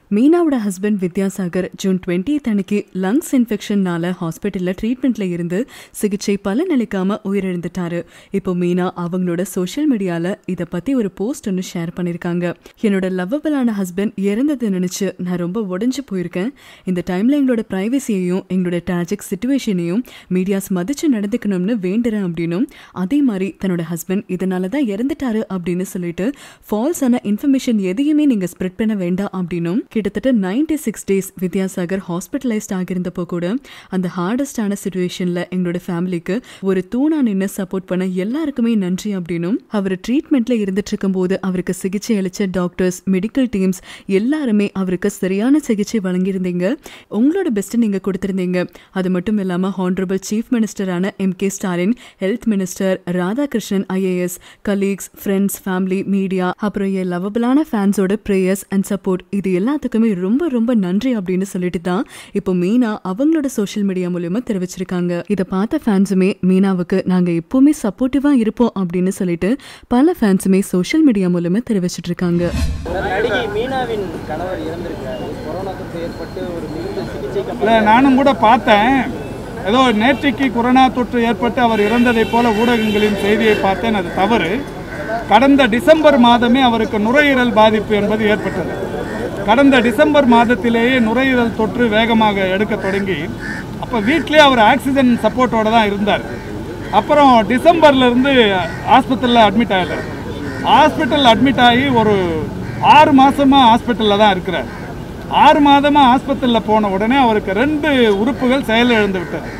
மீனாவோட husband Vidyasagar June twenty அன்னைக்கு lungs இன்ஃபெக்ஷன்னால ஹாஸ்பிட்டல்ல ட்ரீட்மெண்ட்ல இருந்து சிகிச்சை பலனளிக்காம உயிரிழந்துட்டாரு இப்போ மீனா அவங்களோட சோஷியல் மீடியால இத பத்தி ஒரு போஸ்ட் ஒன்று ஷேர் பண்ணிருக்காங்க என்னோட லவ்வபிளான ஹஸ்பண்ட் இறந்ததை நினைச்சு நான் ரொம்ப உடைஞ்சு போயிருக்கேன் இந்த டைம்ல எங்களோட பிரைவசியையும் எங்களோட ட்ராஜிக் சுச்சுவேஷனையும் மீடியாஸ் மதிச்சு நடந்துக்கணும்னு வேண்டுறேன் அப்படின்னும் அதே மாதிரி தன்னோட ஹஸ்பண்ட் இதனால தான் இறந்துட்டாரு அப்படின்னு சொல்லிட்டு ஃபால்ஸான இன்ஃபர்மேஷன் எதையுமே நீங்க ஸ்ப்ரெட் பண்ண வேண்டாம் அப்படின்னும் கிட்டத்தட்ட ninety six days Vidyasagar hospitalised ஆகியிருந்தப்போ கூட அந்த ஹார்டஸ்டான சுச்சுவேஷன்ல எங்களோட ஃபேமிலிக்கு ஒரு தூணா நின்று சப்போர்ட் பண்ண எல்லாருக்குமே நன்றி அப்படின்னும் அவர் ட்ரீட்மெண்ட்ல இருந்துட்டு இருக்கும்போது அவருக்கு சிகிச்சை அளிச்ச டாக்டர்ஸ் மெடிக்கல் டீம்ஸ் எல்லாருமே அவருக்கு சரியான சிகிச்சை வழங்கியிருந்தீங்க உங்களோட பெஸ்ட் நீங்க கொடுத்திருந்தீங்க அது மட்டும் இல்லாம ஹானரபிள் சீஃப் மினிஸ்டரான M K Stalin health minister Radhakrishnan IAS colleagues friends family media அப்புறம் என் லவபிளான ஃபேன்ஸோட ப்ரேயர்ஸ் அண்ட் சப்போர்ட் இது எல்லாத்துக்குமே ரொம்ப ரொம்ப நன்றி அப்படின்னு சொல்லிட்டு தான் இப்போ மீனா அவங்களோட சோஷியல் மீடியா மூலியமா தெரிவிச்சிருக்காங்க இதை பார்த்த ஃபேன்ஸுமே மீனாவுக்கு நாங்க எப்பவுமே சப்போர்ட்டிவா இருப்போம் அப்படின்னு சொல்லிட்டு பல ஃபேன்ஸுமே சோஷியல் மீடியா மூலியமா தெரிவிச்சிட்டு இருக்காங்க நடிகை மீனாவின் கணவர் இறந்திருக்காரு கொரோனா தொற்று ஏற்பட்டு ஒரு மிகுந்த சிகிச்சைக்கு இல்லை நானும் கூட பார்த்தேன் ஏதோ நேற்றைக்கு கொரோனா தொற்று ஏற்பட்டு அவர் இறந்ததைப் போல ஊடகங்களின் செய்தியை பார்த்தேன் அது தவறு கடந்த டிசம்பர் மாதமே அவருக்கு நுரையீரல் பாதிப்பு என்பது ஏற்பட்டது கடந்த டிசம்பர் மாதத்திலேயே நுரையீரல் தொற்று வேகமாக எடுக்க தொடங்கி அப்போ வீட்டிலே அவர் ஆக்சிஜன் சப்போர்ட்டோட தான் இருந்தார் அப்புறம் டிசம்பர்ல இருந்து ஆஸ்பத்திரியில் அட்மிட் ஆகிட்டார் ஹாஸ்பிட்டல் அட்மிட் ஆகி ஒரு ஆறு மாசமா ஹாஸ்பிட்டலில் தான் இருக்கிறார் ஆறு மாதமா ஆஸ்பத்திரியில் போன உடனே அவருக்கு ரெண்டு உறுப்புகள் செயலிழந்து விட்டது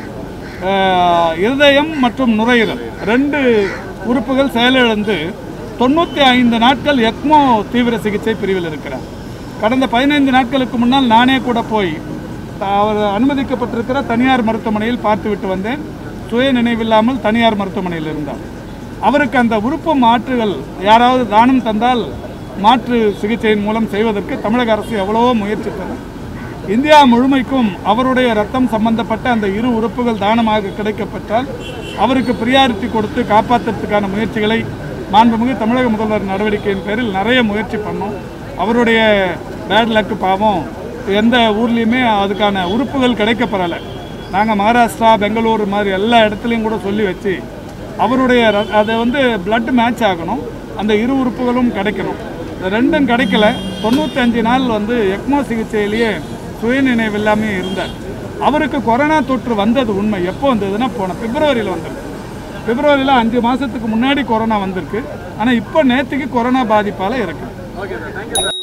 ஆஹ், இருதயம் மற்றும் நுரையீரல் ரெண்டு உறுப்புகள் செயலிழந்து தொண்ணூற்றி ஐந்து நாட்கள் எக்மோ தீவிர சிகிச்சை பிரிவில் இருக்கிறார் கடந்த பதினைந்து நாட்களுக்கு முன்னால் நானே கூட போய் அவர் அனுமதிக்கப்பட்டிருக்கிற தனியார் மருத்துவமனையில் பார்த்துவிட்டு வந்தேன் சுய நினைவில்லாமல் தனியார் மருத்துவமனையில் இருந்தார் அவருக்கு அந்த உறுப்பு மாற்றுகள் யாராவது தானம் தந்தால் மாற்று சிகிச்சையின் மூலம் செய்வதற்கு தமிழக அரசு எவ்வளவோ முயற்சித்தது இந்தியா முழுமைக்கும் அவருடைய ரத்தம் சம்பந்தப்பட்ட அந்த இரு உறுப்புகள் தானமாக கிடைக்கப்பட்டால் அவருக்கு பிரியாரிட்டி கொடுத்து காப்பாற்றுறதுக்கான முயற்சிகளை மாண்புமிகு தமிழக முதல்வர் நடவடிக்கையின் பேரில் நிறைய முயற்சி பண்ணோம் அவருடைய பேட் லக்கு பாவம் எந்த ஊர்லேயுமே அதுக்கான உறுப்புகள் கிடைக்கப்பெறலை நாங்கள் மகாராஷ்டிரா பெங்களூர் மாதிரி எல்லா இடத்துலையும் கூட சொல்லி வச்சு அவருடைய ர- அது வந்து பிளட் மேட்ச் ஆகணும் அந்த இரு உறுப்புகளும் கிடைக்கணும் இது ரெண்டும் கிடைக்கல தொண்ணூத்தஞ்சு நாள் வந்து எக்மோ சிகிச்சையிலேயே சுயநினைவு இல்லாமல் இருந்தார் அவருக்கு கொரோனா தொற்று வந்தது உண்மை எப்போ வந்ததுன்னா போன பிப்ரவரியில் வந்திருக்கு பிப்ரவரியில் அஞ்சு மாதத்துக்கு முன்னாடி கொரோனா வந்திருக்கு ஆனால் இப்போ நேற்றுக்கு கொரோனா பாதிப்பால் இருக்கு